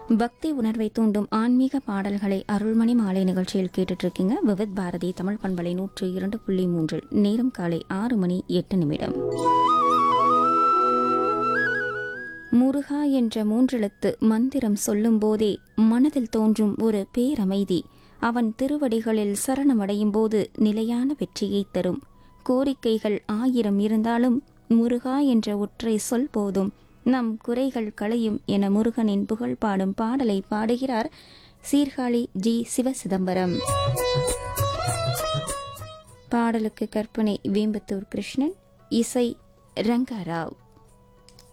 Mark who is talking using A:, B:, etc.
A: பக்தி உணர்வை தூண்டும் ஆன்மீக பாடல்களை அருள்மணி மாலை நிகழ்ச்சியில் கேட்டுட்டு இருக்கீங்க விவித் பாரதி தமிழ் பண்பலை நூற்று இரண்டு புள்ளி மூன்றில் நேரம் காலை ஆறு மணி எட்டு நிமிடம் முருகா என்ற மூன்றெழுத்து மந்திரம் சொல்லும் போதே மனதில் தோன்றும் ஒரு பேரமைதி அவன் திருவடிகளில் சரணமடையும் போது நிலையான வெற்றியை தரும் கோரிக்கைகள் ஆயிரம் இருந்தாலும் முருகா என்ற ஒற்றை சொல் போதும் நம் குறைகள் களையும் என முருகனின் புகழ் பாடும் பாடலை பாடுகிறார் சீர்காழி ஜி சிவசிதம்பரம் பாடலுக்கு கற்பனை வேம்பத்தூர் கிருஷ்ணன் இசை ரங்காராவ்